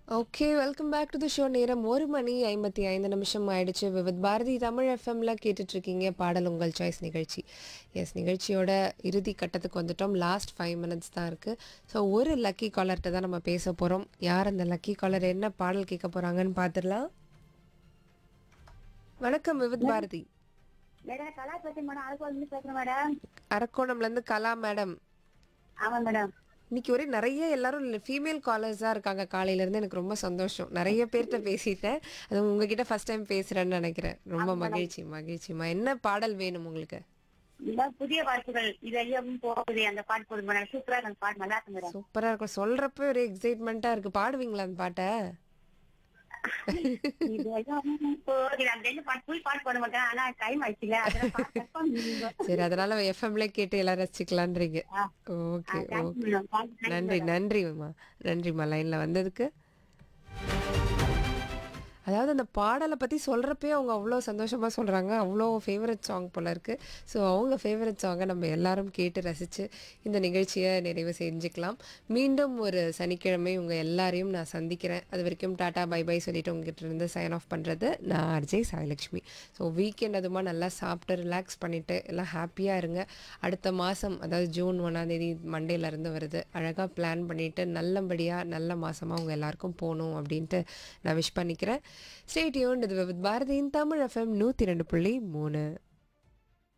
Okay welcome back to the show நேரம் ஒரு மணி ஐம்பத்தி ஐந்து நிமிஷம் ஆயிடுச்சு விவித் பாரதி தமிழ் எஃப்எம்ல கேட்டுட்டு இருக்கீங்க பாடல் உங்கள் சாய்ஸ் நிகழ்ச்சி எஸ் நிகழ்ச்சியோட இறுதி கட்டத்துக்கு வந்துட்டோம் லாஸ்ட் ஃபைவ் மினிட்ஸ் தான் இருக்குது ஸோ ஒரு லக்கி காலர்கிட்ட தான் நம்ம பேச போகிறோம் யார் அந்த லக்கி காலர் என்ன பாடல் கேட்க போகிறாங்கன்னு பார்த்துடலாம் வணக்கம் விவித் பாரதி மேடம் கலா பேசுறேன் மேடம் அதுக்கு வந்து பேசுறேன் மேடம் அரக்கோணம்லேருந்து கலா மேடம் ஆமா மேடம் இன்னைக்கு ஒரே நிறைய எல்லாரும் ஃபீமேல் காலர்ஸாக இருக்காங்க காலையிலேருந்து எனக்கு ரொம்ப சந்தோஷம் நிறைய பேர்கிட்ட பேசிட்டேன் அது உங்ககிட்ட ஃபர்ஸ்ட் டைம் பேசுகிறேன்னு நினைக்கிறேன் ரொம்ப மகிழ்ச்சி மகிழ்ச்சிமா என்ன பாடல் வேணும் உங்களுக்கு இந்த புதிய வார்த்தைகள் இது ஐயாவும் போகுது அந்த பாட்டு போடுங்க மேடம் சூப்பரா இருக்கு அந்த பாட்டு நல்லா இருக்கு மேடம் சூப்பராக இருக்கும் சொல்கிறப்ப ஒரு எக்ஸைட்மெண்ட்டாக இருக்குது பாடுவீங்களா அந்த பாட்டை இது ஐயாவும் போகுது அந்த ரெண்டு பாட்டு புது பாட்டு போட மாட்டேன் ஆனா டைம் ஆயிடுச்சுல அதெல்லாம் பாட்டு confirm பண்ணுங்க. சரி அதனால எஃப்எம்ல கேட்டு எல்லாம் ரசிக்கலான்றீங்க ஆ. ஓகே ஆ, thank you okay madam. Thank you, thank you நன்றி madam. நன்றிம்மா நன்றிம்மா லைனில் வந்ததுக்கு அதாவது அந்த பாடலை பற்றி சொல்கிறப்பே அவங்க அவ்வளோ சந்தோஷமாக சொல்கிறாங்க அவ்வளோ ஃபேவரட் சாங் போல இருக்குது ஸோ அவங்க ஃபேவரட் சாங்கை நம்ம எல்லாரும் கேட்டு ரசித்து இந்த நிகழ்ச்சியை நிறைவு செஞ்சுக்கலாம் மீண்டும் ஒரு சனிக்கிழமை உங்கள் எல்லாரையும் நான் சந்திக்கிறேன் அது வரைக்கும் டாட்டா பை பை சொல்லிட்டு உங்ககிட்ட இருந்து சைன் ஆஃப் பண்ணுறது நான் அர்ஜய் சாயலக்ஷ்மி ஸோ வீக்கெண்ட் அதுமா நல்லா சாப்பிட்டு ரிலாக்ஸ் பண்ணிவிட்டு எல்லாம் ஹாப்பியாக இருங்க அடுத்த மாதம் அதாவது ஜூன் ஒன்றாந்தேதி மண்டேலேருந்து வருது அழகாக பிளான் பண்ணிவிட்டு நல்லபடியாக நல்ல மாதமாக உங்கள் எல்லாருக்கும் போகணும் அப்படின்ட்டு நான் விஷ் பண்ணிக்கிறேன் ஸ்டேடியோன் இது வித் பாரதியின் தமிழ் எஃப்எம் நூற்றி ரெண்டு புள்ளி மூணு